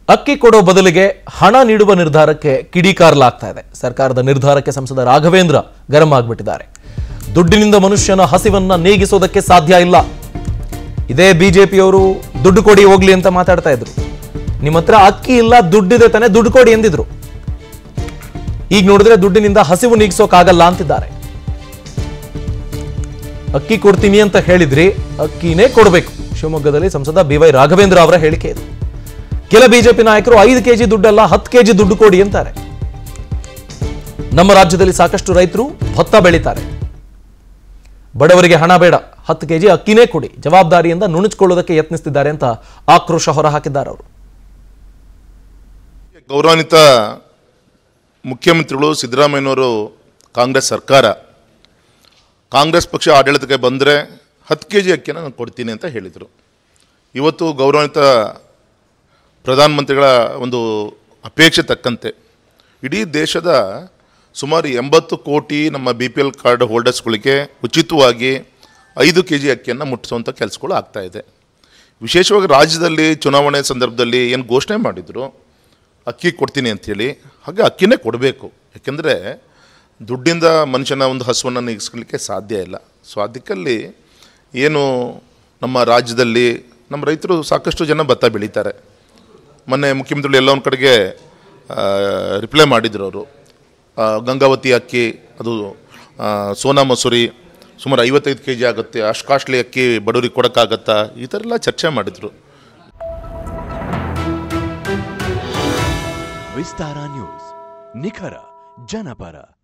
ಅಕ್ಕಿ ಕೊಡೋ ಬದಲಿಗೆ ಹಣ ನೀಡುವ ನಿರ್ಧಾರಕ್ಕೆ ಕಿಡಿಕಾರಲಾಗ್ತಾ ಇದೆ ಸರ್ಕಾರದ ನಿರ್ಧಾರಕ್ಕೆ ಸಂಸದ ರಾಘವೇಂದ್ರ ಗರಂ ಆಗ್ಬಿಟ್ಟಿದ್ದಾರೆ ದುಡ್ಡಿನಿಂದ ಮನುಷ್ಯನ ಹಸಿವನ್ನ ನೀಗಿಸೋದಕ್ಕೆ ಸಾಧ್ಯ ಇಲ್ಲ ಇದೇ ಬಿಜೆಪಿಯವರು ದುಡ್ಡು ಕೊಡಿ ಹೋಗ್ಲಿ ಅಂತ ಮಾತಾಡ್ತಾ ಇದ್ರು ನಿಮ್ಮ ಹತ್ರ ಅಕ್ಕಿ ಇಲ್ಲ ದುಡ್ಡಿದೆ ತಾನೆ ದುಡ್ಡು ಕೊಡಿ ಎಂದಿದ್ರು ಈಗ ನೋಡಿದ್ರೆ ದುಡ್ಡಿನಿಂದ ಹಸಿವು ನೀಗಿಸೋಕಾಗಲ್ಲ ಅಂತಿದ್ದಾರೆ ಅಕ್ಕಿ ಕೊಡ್ತೀನಿ ಅಂತ ಹೇಳಿದ್ರಿ ಅಕ್ಕಿನೇ ಕೊಡಬೇಕು ಶಿವಮೊಗ್ಗದಲ್ಲಿ ಸಂಸದ ಬಿ ವೈ ರಾಘವೇಂದ್ರ ಅವರ ಹೇಳಿಕೆ ಇದು ಕೆಲ ಬಿಜೆಪಿ ನಾಯಕರು ಐದು ಕೆಜಿ ದುಡ್ಡಲ್ಲ ಹತ್ತು ಕೆಜಿ ದುಡ್ಡು ಕೊಡಿ ಅಂತಾರೆ ನಮ್ಮ ರಾಜ್ಯದಲ್ಲಿ ಸಾಕಷ್ಟು ರೈತರು ಭತ್ತ ಬೆಳೀತಾರೆ ಬಡವರಿಗೆ ಹಣ ಬೇಡ ಹತ್ತು ಕೆಜಿ ಅಕ್ಕಿನೇ ಕೊಡಿ ಜವಾಬ್ದಾರಿಯಿಂದ ನುಣುಚಿಕೊಳ್ಳೋದಕ್ಕೆ ಯತ್ನಿಸ್ತಿದ್ದಾರೆ ಅಂತ ಆಕ್ರೋಶ ಹೊರಹಾಕಿದ್ದಾರೆ ಅವರು ಗೌರವಾನ್ವಿತ ಮುಖ್ಯಮಂತ್ರಿಗಳು ಸಿದ್ದರಾಮಯ್ಯನವರು ಕಾಂಗ್ರೆಸ್ ಸರ್ಕಾರ ಕಾಂಗ್ರೆಸ್ ಪಕ್ಷ ಆಡಳಿತಕ್ಕೆ ಬಂದರೆ ಹತ್ತು ಕೆ ಜಿ ಅಕ್ಕಿನ ನಾನು ಕೊಡ್ತೀನಿ ಅಂತ ಹೇಳಿದರು ಇವತ್ತು ಗೌರವಾನ್ವಿತ ಪ್ರಧಾನಮಂತ್ರಿಗಳ ಒಂದು ಅಪೇಕ್ಷೆ ತಕ್ಕಂತೆ ಇಡೀ ದೇಶದ ಸುಮಾರು ಎಂಬತ್ತು ಕೋಟಿ ನಮ್ಮ ಬಿ ಪಿ ಎಲ್ ಕಾರ್ಡ್ ಹೋಲ್ಡರ್ಸ್ಗಳಿಗೆ ಉಚಿತವಾಗಿ ಐದು ಕೆ ಜಿ ಅಕ್ಕಿಯನ್ನು ಮುಟ್ಟಿಸುವಂಥ ಕೆಲಸಗಳು ಆಗ್ತಾ ಇದೆ ವಿಶೇಷವಾಗಿ ರಾಜ್ಯದಲ್ಲಿ ಚುನಾವಣೆ ಸಂದರ್ಭದಲ್ಲಿ ಏನು ಘೋಷಣೆ ಮಾಡಿದರು ಅಕ್ಕಿ ಕೊಡ್ತೀನಿ ಅಂಥೇಳಿ ಹಾಗೆ ಅಕ್ಕಿನೇ ಕೊಡಬೇಕು ಯಾಕೆಂದರೆ ದುಡ್ಡಿಂದ ಮನುಷ್ಯನ ಒಂದು ಹಸುವನ್ನು ನೀಗಿಸ್ಲಿಕ್ಕೆ ಸಾಧ್ಯ ಇಲ್ಲ ಸೊ ಅದಕ್ಕಲ್ಲಿ ಏನು ನಮ್ಮ ರಾಜ್ಯದಲ್ಲಿ ನಮ್ಮ ರೈತರು ಸಾಕಷ್ಟು ಜನ ಭತ್ತ ಬೆಳೀತಾರೆ ಮೊನ್ನೆ ಮುಖ್ಯಮಂತ್ರಿಗಳು ಎಲ್ಲ ಒಂದು ಕಡೆಗೆ ರಿಪ್ಲೈ ಮಾಡಿದ್ರು ಅವರು ಗಂಗಾವತಿ ಅಕ್ಕಿ ಅದು ಆ, ಸೋನಾ ಮಸೂರಿ ಸುಮಾರು ಐವತ್ತೈದು ಕೆ ಜಿ ಆಗುತ್ತೆ ಅಷ್ಟು ಕಾಸ್ಟ್ಲಿ ಅಕ್ಕಿ ಬಡವರಿಗೆ ಕೊಡೋಕ್ಕಾಗತ್ತಾ ಈ ಥರ ಎಲ್ಲ ಚರ್ಚೆ ಮಾಡಿದರು ವಿಸ್ತಾರ ನ್ಯೂಸ್ ನಿಖರ ಜನಪರ